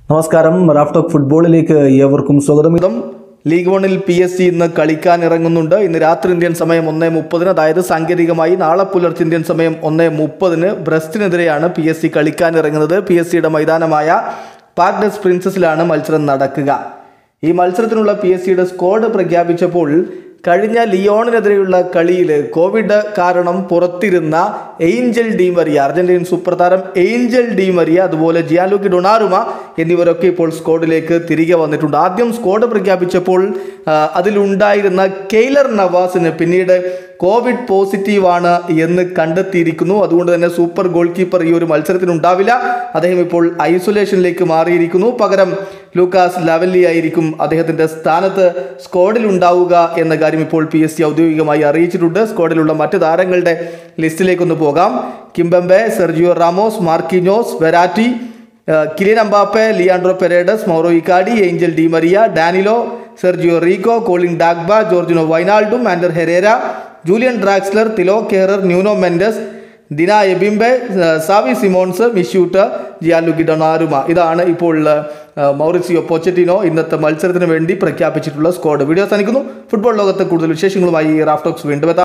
നമസ്കാരം റാഫ്റ്റോക്ക് ഫുട്ബോളിലേക്ക് ഏവർക്കും സ്വാഗതം ഇതും ലീഗ് വണിൽ പി എസ് സി ഇന്ന് കളിക്കാൻ ഇറങ്ങുന്നുണ്ട് ഇന്ന് രാത്രി ഇന്ത്യൻ സമയം ഒന്നേ മുപ്പതിന് അതായത് സാങ്കേതികമായി നാളെ പുലർച്ചെ ഇന്ത്യൻ സമയം ഒന്നേ മുപ്പതിന് ബ്രസ്റ്റിനെതിരെയാണ് പി എസ് സി കളിക്കാൻ ഇറങ്ങുന്നത് പി എസ് സിയുടെ മൈതാനമായ പാർട്നസ് പ്രിൻസസിലാണ് മത്സരം നടക്കുക ഈ മത്സരത്തിനുള്ള പി എസ് സിയുടെ സ്ക്വാഡ് പ്രഖ്യാപിച്ചപ്പോൾ കഴിഞ്ഞ ലിയോണിനെതിരെയുള്ള കളിയിൽ കോവിഡ് കാരണം പുറത്തിരുന്ന Angel Di Maria Argentine super താരം ഏഞ്ചൽ ഡി മരിയ അതുപോലെ ജിയാലുക്കി ഡൊണാറുമ എന്നിവരൊക്കെ ഇപ്പോൾ സ്ക്വാഡിലേക്ക് തിരികെ വന്നിട്ടുണ്ട് ആദ്യം സ്ക്വാഡ് പ്രഖ്യാപിച്ചപ്പോൾ ആ, അതിലുണ്ടായിരുന്ന കെയ്ലർ നവാസിന് പിന്നീട് കോവിഡ് പോസിറ്റീവ് ആണ് എന്ന് കണ്ടെത്തിയിരിക്കുന്നു അതുകൊണ്ട് തന്നെ സൂപ്പർ ഗോൾ കീപ്പർ ഈ ഒരു മത്സരത്തിന് ഉണ്ടാവില്ല അദ്ദേഹം ഇപ്പോൾ ഐസൊലേഷനിലേക്ക് മാറിയിരിക്കുന്നു പകരം ലൂക്കാസ് ലവല്ലി ആയിരിക്കും അദ്ദേഹത്തിന്റെ സ്ഥാനത്ത് സ്ക്വാഡിൽ ഉണ്ടാവുക എന്ന കാര്യം ഇപ്പോൾ പി എസ് സി ഔദ്യോഗികമായി അറിയിച്ചിട്ടുണ്ട് സ്ക്വാഡിലുള്ള മറ്റ് താരങ്ങളുടെ ലിസ്റ്റിലേക്കൊന്ന് പോകാം Kimpembe Sergio Ramos Marquinhos Verratti ഏഹ് Kylian Mbappe Leandro Paredes Mauro Icardi Angel Di Maria Danilo Sergio Rico Colin Dagba Georginio Wijnaldum Ander Herrera Julian Draxler Thilo Kehrer Nuno Mendes Dina Ebimbe ഏഹ് Xavi Simões മിഷ്യൂട്ട് ജിയാലുഗി ഡൊണാറുമ ഇതാണ് ഇപ്പോൾ ഏഹ് Maurizio പൊച്ചറ്റിനോ ഇന്നത്തെ മത്സരത്തിന് വേണ്ടി പ്രഖ്യാപിച്ചിട്ടുള്ള squad video അവസാനിക്കുന്നു football ലോകത്തെ കൂടുതൽ വിശേഷങ്ങളുമായി റാഫ്റ്റോക്സ് വീണ്ടും എത്താം